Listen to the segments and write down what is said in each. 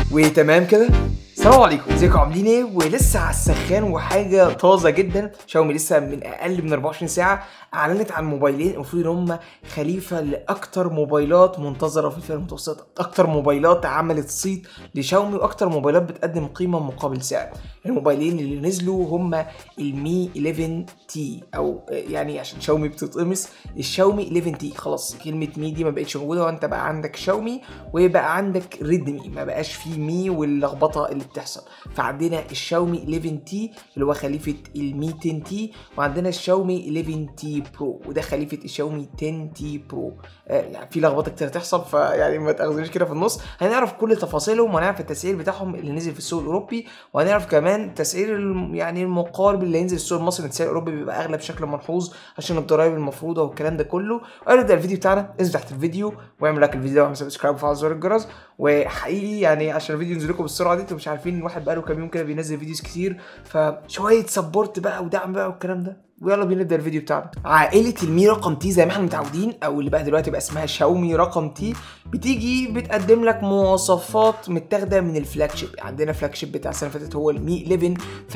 وتمام كده السلام عليكم ازيكم عاملين ايه ولسه على السخان وحاجه طازه جدا شاومي لسه من اقل من 24 ساعه اعلنت عن موبايلين المفروض ان هم خليفه لاكتر موبايلات منتظره في الفئه المتوسطه اكتر موبايلات عملت صيت لشاومي واكتر موبايلات بتقدم قيمه مقابل سعر الموبايلين اللي نزلوا هم المي 11 تي او يعني عشان شاومي بتتقمص الشاومي 11 تي خلاص كلمه مي دي ما بقتش موجوده وانت بقى عندك شاومي وبقى عندك ريدمي ما بقاش فيه مي واللخبطه اللي بتحصل فعندنا الشاومي 11 تي اللي هو خليفه المي 10 تي وعندنا الشاومي 11 تي برو وده خليفه الشاومي 10 تي برو آه يعني في لخبطه كتير تحصل فيعني ما تاخذونيش كده في النص هنعرف كل تفاصيلهم وهنعرف التسعير بتاعهم اللي نزل في السوق الاوروبي وهنعرف كمان تسعير الم- يعني المقارب اللي هينزل السوق المصري التسعير الاوروبي بيبقى اغلى بشكل ملحوظ عشان الضرايب المفروضه والكلام ده كله قبل نبدا الفيديو بتاعنا انزل تحت الفيديو واعمل لايك الفيديو واعمل سبسكرايب وفعل زر الجرس وحقيقي يعني عشان الفيديو ينزل لكم بالسرعه دي انتوا مش عارفين الواحد بقاله كام يوم كده بينزل فيديوز كتير فشويه سبورت بقى ودعم بقى والكلام ده ويلا بينا نبدا الفيديو بتاعنا عائله المي رقم تي زي ما احنا متعودين او اللي بقى دلوقتي بقى اسمها شاومي رقم تي بتيجي بتقدم لك مواصفات متاخده من الفلاج شيب عندنا فلاج شيب بتاع السنه اللي فاتت هو المي 11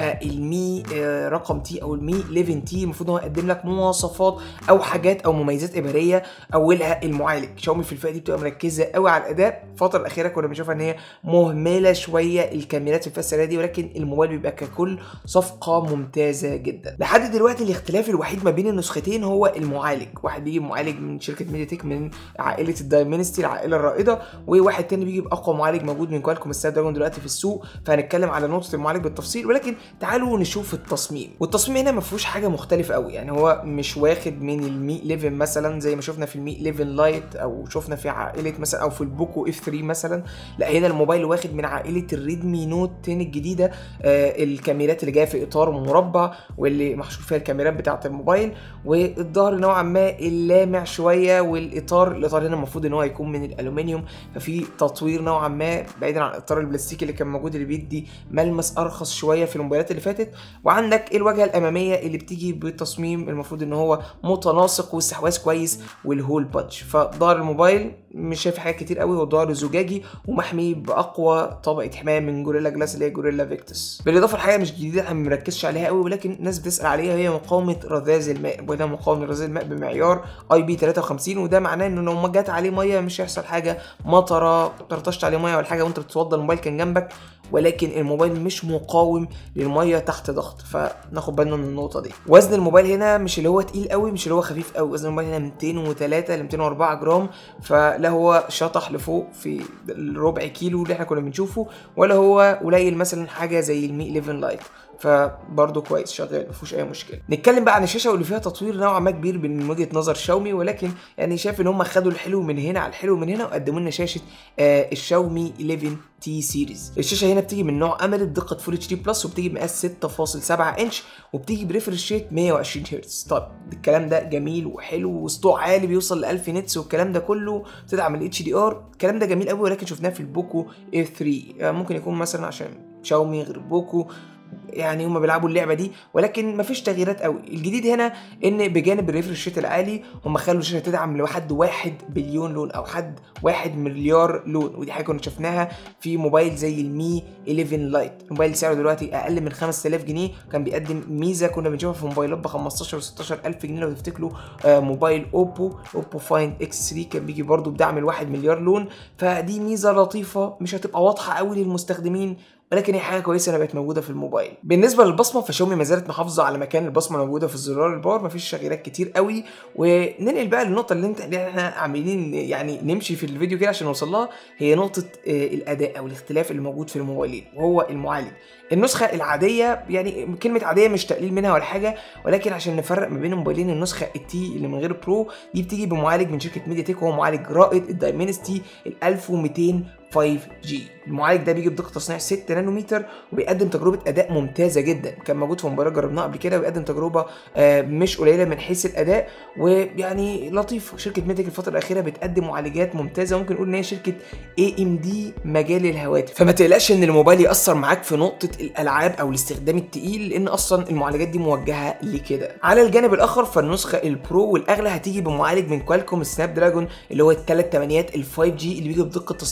فالمي آه، رقم تي او المي 11 تي المفروض هو يقدم لك مواصفات او حاجات او مميزات ابهاريه اولها المعالج شاومي في الفئه دي بتبقى مركزه قوي على الاداء الفتره الاخيره كنا بنشوفها ان هي مهمله شويه الكاميرات في الفئه السنه دي ولكن الموبايل بيبقى ككل صفقه ممتازه جدا لحد دلوقتي الاختلاف الوحيد ما بين النسختين هو المعالج واحد بيجي معالج من شركه ميديا تك من عائله الدايمنستي العائله الرائده وواحد تاني بيجي باقوى معالج موجود من كوالكوم السناب دراجون دلوقتي في السوق فهنتكلم على نقطه المعالج بالتفصيل ولكن تعالوا نشوف التصميم والتصميم هنا ما فيهوش حاجه مختلفه قوي يعني هو مش واخد من المي 11 مثلا زي ما شفنا في المي 11 لايت او شفنا في عائله مثلا او في البوكو اف 3 مثلا لا هنا الموبايل واخد من عائله الريدمي نوت 10 الجديده آه الكاميرات اللي جايه في اطار مربع واللي محشور فيها الكاميرات بتاعه الموبايل والظهر نوعا ما اللامع شويه والاطار الاطار هنا المفروض ان هو يكون من الالومنيوم ففي تطوير نوعا ما بعيدا عن الاطار البلاستيكي اللي كان موجود اللي بيدي ملمس ارخص شويه في الموبايلات اللي فاتت وعندك الواجهه الاماميه اللي بتيجي بالتصميم المفروض ان هو متناسق واستحواذ كويس والهول بادج فظهر الموبايل مش شايف حاجات كتير قوي هو ظهر زجاجي ومحمي باقوى طبقه حمايه من جوريلا جلاس اللي هي جوريلا فيكتس بالاضافه لحاجه مش جديده احنا ما بنركزش عليها قوي ولكن الناس بتسال عليها هي مقاومه رذاذ الماء وده مقاوم لرذاذ الماء بمعيار اي بي 53 وده معناه انه لو ما جت عليه ميه مش هيحصل حاجه مطره طرطشت عليه ميه ولا حاجه وانت بتتوضى الموبايل كان جنبك ولكن الموبايل مش مقاوم للميه تحت ضغط فناخد بالنا من النقطه دي وزن الموبايل هنا مش اللي هو تقيل قوي مش اللي هو خفيف قوي وزن الموبايل هنا 203 ل 204 جرام فلا هو شطح لفوق في الربع كيلو اللي احنا كنا بنشوفه ولا هو قليل مثلا حاجه زي المي 11 لايت فبرضه كويس شغال مفيهوش اي مشكله نتكلم بقى عن الشاشه واللي فيها تطوير نوعا ما كبير من وجهه نظر شاومي ولكن يعني شايف ان هم خدوا الحلو من هنا على الحلو من هنا وقدموا لنا شاشه آه الشاومي 11 تي سيريز الشاشه هنا بتيجي من نوع امل بدقه فول اتش دي بلس وبتيجي بمقاس 6.7 انش وبتيجي بريفرش ريت 120 هرتز طب الكلام ده جميل وحلو وسطوع عالي بيوصل ل 1000 نتس والكلام ده كله بتدعم الاتش دي ار الكلام ده جميل قوي ولكن شفناه في البوكو اف 3 يعني ممكن يكون مثلا عشان شاومي غير بوكو يعني هما بيلعبوا اللعبه دي ولكن مفيش تغييرات قوي الجديد هنا ان بجانب الريفرش ريت العالي هم خلوا الشاشه تدعم لحد واحد بليون لون او حد واحد مليار لون ودي حاجه كنا شفناها في موبايل زي المي 11 لايت الموبايل سعره دلوقتي اقل من 5000 جنيه كان بيقدم ميزه كنا بنشوفها في موبايلات ب 15 و 16 الف جنيه لو تفتكروا آه موبايل اوبو اوبو فايند اكس 3 كان بيجي برده بدعم الواحد مليار لون فدي ميزه لطيفه مش هتبقى واضحه قوي للمستخدمين ولكن هي حاجه كويسه انها بقت موجوده في الموبايل بالنسبه للبصمه فشاومي ما زالت محافظه على مكان البصمه موجوده في الزرار الباور مفيش تغييرات كتير قوي وننقل بقى للنقطه اللي انت اللي احنا عاملين يعني نمشي في الفيديو كده عشان نوصل لها هي نقطه آه، الاداء او الاختلاف اللي موجود في الموبايلين وهو المعالج النسخه العاديه يعني كلمه عاديه مش تقليل منها ولا حاجه ولكن عشان نفرق ما بين الموبايلين النسخه التي اللي من غير برو دي بتيجي بمعالج من شركه ميديا تك وهو معالج رائد الدايمنستي ال 1200 5G المعالج ده بيجي بدقه تصنيع 6 نانومتر وبيقدم تجربه اداء ممتازه جدا كان موجود في موبايلات جربناها قبل كده وبيقدم تجربه آه، مش قليله من حيث الاداء ويعني لطيف شركه ميديك الفتره الاخيره بتقدم معالجات ممتازه ممكن نقول ان هي شركه اي ام دي مجال الهواتف فما تقلقش ان الموبايل ياثر معاك في نقطه الالعاب او الاستخدام التقيل لان اصلا المعالجات دي موجهه لكده على الجانب الاخر فالنسخه البرو والاغلى هتيجي بمعالج من كوالكوم سناب دراجون اللي هو الثلاث تمانيات ال 5 جي اللي بيجي بدقه تصنيع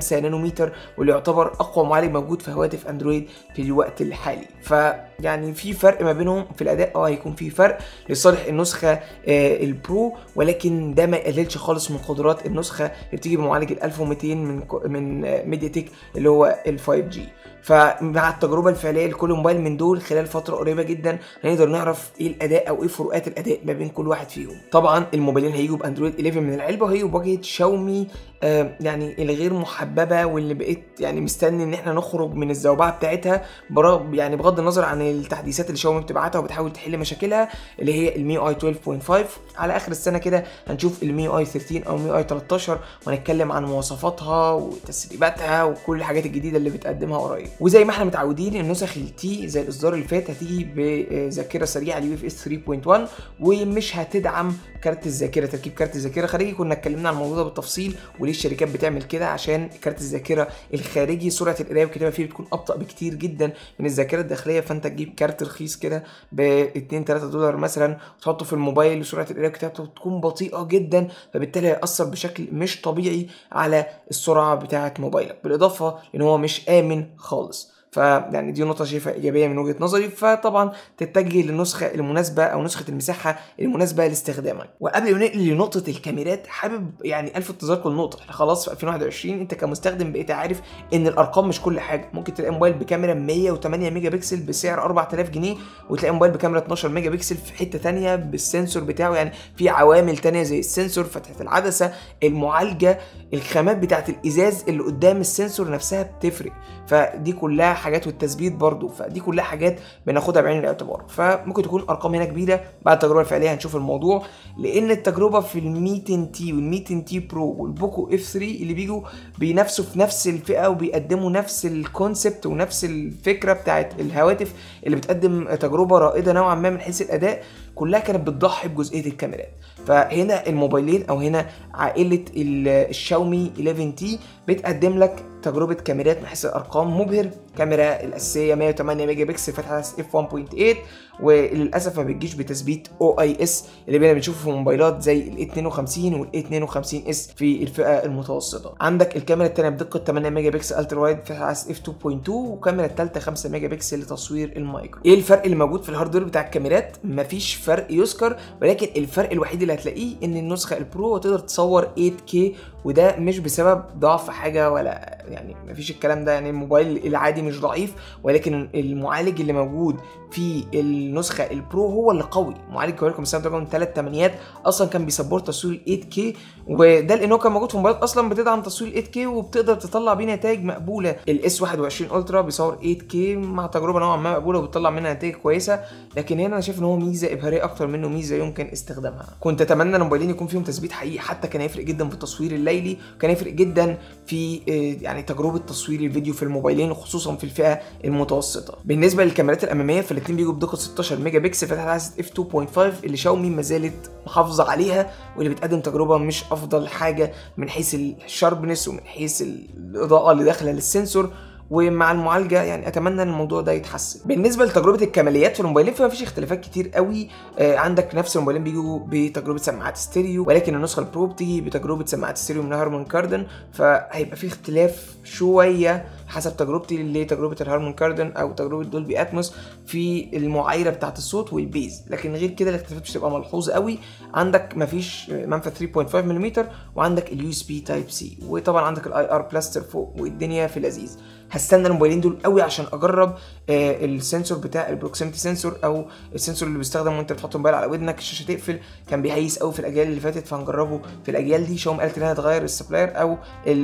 5 نانومتر واللي يعتبر اقوى معالج موجود في هواتف اندرويد في الوقت الحالي فيعني في فرق ما بينهم في الاداء اه هيكون في فرق لصالح النسخه آه البرو ولكن ده ما يقللش خالص من قدرات النسخه اللي بتيجي بمعالج ال 1200 من من آه ميديا تك اللي هو ال 5 جي فمع التجربه الفعليه لكل موبايل من دول خلال فتره قريبه جدا هنقدر نعرف ايه الاداء او ايه فروقات الاداء ما بين كل واحد فيهم طبعا الموبايلين هيجوا باندرويد 11 من العلبه وهيجوا بواجهه شاومي آه يعني الغير محببه واللي بقيت يعني مستني ان احنا نخرج من الزوبعه بتاعتها برغم يعني بغض النظر عن التحديثات اللي شاومي بتبعتها وبتحاول تحل مشاكلها اللي هي المي اي 12.5 على اخر السنه كده هنشوف المي اي 13 او مي اي 13 ونتكلم عن مواصفاتها وتسريباتها وكل الحاجات الجديده اللي بتقدمها قريب وزي ما احنا متعودين النسخ التي زي الاصدار اللي فات هتيجي بذاكره سريعه اليو اف اس 3.1 ومش هتدعم كارت الذاكره تركيب كارت الذاكره خارجي كنا اتكلمنا عن الموضوع ده بالتفصيل وليه الشركات بتعمل كده عشان كارت الذاكره الخارجي سرعه القرايه والكتابه فيه بتكون ابطا بكتير جدا من الذاكره الداخليه فانت تجيب كارت رخيص كده ب 2 3 دولار مثلا وتحطه في الموبايل وسرعه القرايه والكتابه بتكون بطيئه جدا فبالتالي هيأثر بشكل مش طبيعي على السرعه بتاعه موبايلك بالاضافه ان هو مش امن خالص فيعني دي نقطة شايفها إيجابية من وجهة نظري فطبعا تتجه للنسخة المناسبة أو نسخة المساحة المناسبة لاستخدامك وقبل ما ننقل لنقطة الكاميرات حابب يعني ألفت نظركم لنقطة احنا خلاص في 2021 أنت كمستخدم بقيت عارف إن الأرقام مش كل حاجة ممكن تلاقي موبايل بكاميرا 108 ميجا بكسل بسعر 4000 جنيه وتلاقي موبايل بكاميرا 12 ميجا بكسل في حتة تانية بالسنسور بتاعه يعني في عوامل تانية زي السنسور فتحة العدسة المعالجة الخامات بتاعت الإزاز اللي قدام السنسور نفسها بتفرق فدي كلها حاجات والتثبيت برضو فدي كلها حاجات بناخدها بعين الاعتبار فممكن تكون ارقام هنا كبيره بعد التجربه الفعليه هنشوف الموضوع لان التجربه في ال 200 تي وال 200 تي برو والبوكو اف 3 اللي بيجوا بينافسوا في نفس الفئه وبيقدموا نفس الكونسبت ونفس الفكره بتاعت الهواتف اللي بتقدم تجربه رائده نوعا ما من حيث الاداء كلها كانت بتضحي بجزئيه الكاميرات فهنا الموبايلين او هنا عائله الشاومي 11 تي بتقدم لك تجربه كاميرات من حيث الارقام مبهر كاميرا الاساسيه 108 ميجا بكسل فتحه اف 1.8 وللاسف ما بتجيش بتثبيت او اي اس اللي بقينا بنشوفه في موبايلات زي ال 52 وال 52 اس في الفئه المتوسطه عندك الكاميرا الثانيه بدقه 8 ميجا بكسل الترا وايد فتحه اف 2.2 والكاميرا الثالثه 5 ميجا بكسل لتصوير المايكرو ايه الفرق اللي موجود في الهاردوير بتاع الكاميرات مفيش فرق يذكر ولكن الفرق الوحيد اللي هتلاقيه ان النسخه البرو تقدر تصور 8K وده مش بسبب ضعف حاجه ولا يعني مفيش الكلام ده يعني الموبايل العادي مش ضعيف ولكن المعالج اللي موجود في النسخه البرو هو اللي قوي معالج كوالكوم سناب دراجون 3 8 اصلا كان بيسبورت تصوير 8K وده لانه كان موجود في موبايلات اصلا بتدعم تصوير 8K وبتقدر تطلع بيه نتائج مقبوله الاس 21 الترا بيصور 8K مع تجربه نوعا ما مقبوله وبتطلع منها نتائج كويسه لكن هنا انا شايف ان هو ميزه ابهاريه اكتر منه ميزه يمكن استخدامها كنت اتمنى ان الموبايلين يكون فيهم تثبيت حقيقي حتى كان هيفرق جدا في التصوير الليلي وكان هيفرق جدا في يعني تجربه تصوير الفيديو في الموبايلين وخصوصا في الفئه المتوسطه بالنسبه للكاميرات الاماميه فالاثنين بيجوا بدقه 16 ميجا بكسل فتحه عدسه اف 2.5 اللي شاومي ما زالت محافظه عليها واللي بتقدم تجربه مش افضل حاجه من حيث الشاربنس ومن حيث الاضاءه اللي داخله للسنسور ومع المعالجه يعني اتمنى ان الموضوع ده يتحسن بالنسبه لتجربه الكماليات في الموبايلين فما فيش اختلافات كتير قوي آه عندك نفس الموبايلين بيجوا بتجربه سماعات ستيريو ولكن النسخه البرو بتيجي بتجربه سماعات ستيريو من هارمون كاردن فهيبقى في اختلاف شويه حسب تجربتي لتجربه الهارمون كاردن او تجربه دولبي اتموس في المعايره بتاعه الصوت والبيز لكن غير كده الاختلافات مش هتبقى ملحوظه قوي عندك مفيش منفذ 3.5 ملم وعندك اليو اس بي تايب سي وطبعا عندك الاي ار بلاستر فوق والدنيا في لذيذ هستنى الموبايلين دول قوي عشان اجرب آه السنسور بتاع البروكسيمتي سنسور او السنسور اللي بيستخدم وانت بتحط الموبايل على ودنك الشاشه تقفل كان بيهيس قوي في الاجيال اللي فاتت فهنجربه في الاجيال دي شاومي قالت انها تغير السبلاير او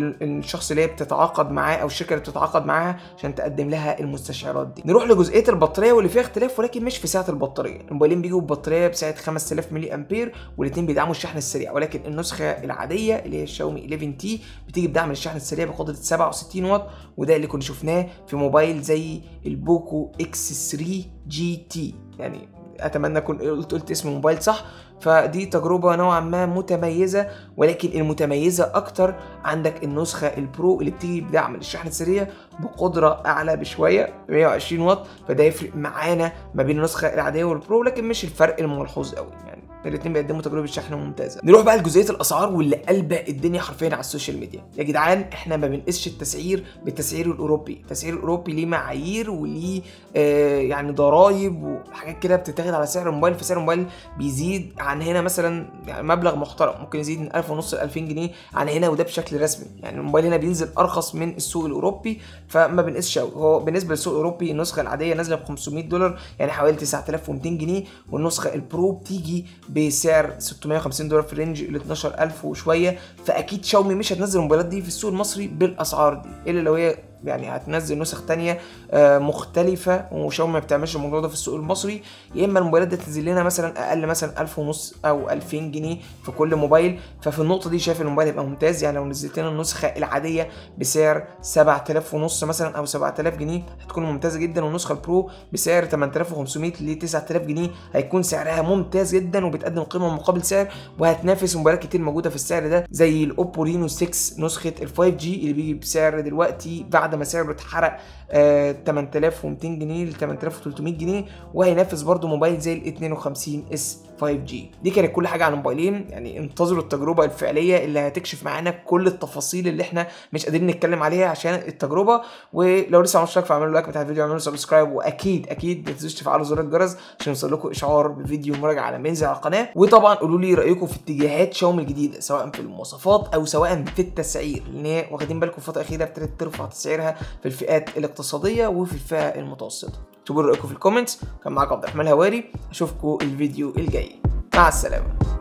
الشخص اللي هي بتتعاقد معاه او الشركه اللي بتتعاقد معاها عشان تقدم لها المستشعرات دي نروح لجزئيه البطاريه واللي فيها اختلاف ولكن مش في سعه البطاريه الموبايلين بيجوا ببطاريه بسعه 5000 ملي امبير والاثنين بيدعموا الشحن السريع ولكن النسخه العاديه اللي هي الشاومي 11 تي بتيجي بدعم الشحن السريع بقدره 67 واط وده اللي كنا شفناه في موبايل زي البوكو اكس 3 جي تي يعني اتمنى اكون قلت قلت اسم الموبايل صح فدي تجربة نوعا ما متميزة ولكن المتميزة أكتر عندك النسخة البرو اللي بتيجي بدعم الشحن السريع بقدرة أعلى بشوية 120 واط فده يفرق معانا ما بين النسخة العادية والبرو لكن مش الفرق الملحوظ قوي يعني الاثنين بيقدموا تجربه شحن ممتازه نروح بقى لجزئيه الاسعار واللي قلبه الدنيا حرفيا على السوشيال ميديا يا جدعان احنا ما بنقيسش التسعير بالتسعير الاوروبي التسعير الاوروبي ليه معايير وليه آه يعني ضرايب وحاجات كده بتتاخد على سعر الموبايل فسعر الموبايل بيزيد عن هنا مثلا يعني مبلغ محترم ممكن يزيد من 1000 ونص ل 2000 جنيه عن هنا وده بشكل رسمي يعني الموبايل هنا بينزل ارخص من السوق الاوروبي فما بنقيسش قوي هو بالنسبه للسوق الاوروبي النسخه العاديه نازله ب 500 دولار يعني حوالي 9200 جنيه والنسخه البرو بتيجي بسعر 650 دولار في رينج ال 12000 وشويه فاكيد شاومي مش هتنزل الموبايلات دي في السوق المصري بالاسعار دي الا لو هي يعني هتنزل نسخ تانية آه، مختلفة وشاومي ما بتعملش الموضوع ده في السوق المصري يا اما الموبايلات دي تنزل لنا مثلا اقل مثلا 1000 ونص او 2000 جنيه في كل موبايل ففي النقطة دي شايف الموبايل هيبقى ممتاز يعني لو نزلت لنا النسخة العادية بسعر 7000 ونص مثلا او 7000 جنيه هتكون ممتازة جدا والنسخة البرو بسعر 8500 ل 9000 جنيه هيكون سعرها ممتاز جدا وبتقدم قيمة مقابل سعر وهتنافس موبايلات كتير موجودة في السعر ده زي الاوبو رينو 6 نسخة ال 5 جي اللي بيجي بسعر دلوقتي بعد ما سعره اتحرق آه 8200 جنيه ل 8300 جنيه وهينافس برضو موبايل زي ال 52 اس 5G دي كانت كل حاجه عن الموبايلين يعني انتظروا التجربه الفعليه اللي هتكشف معانا كل التفاصيل اللي احنا مش قادرين نتكلم عليها عشان التجربه ولو لسه مش مشترك فاعملوا لايك بتاع الفيديو اعملوا سبسكرايب واكيد اكيد ما تنسوش تفعلوا زر الجرس عشان يوصل لكم اشعار بفيديو مراجعه لما ينزل على القناه وطبعا قولوا لي رايكم في اتجاهات شاومي الجديده سواء في المواصفات او سواء في التسعير لان هي واخدين بالكم الفتره الاخيره ابتدت ترفع تسعيرها في الفئات الاقتصاديه وفي الفئه المتوسطه اكتبوا رايكم في الكومنتس كان معاكم عبد الرحمن الهواري اشوفكم الفيديو الجاي مع السلامه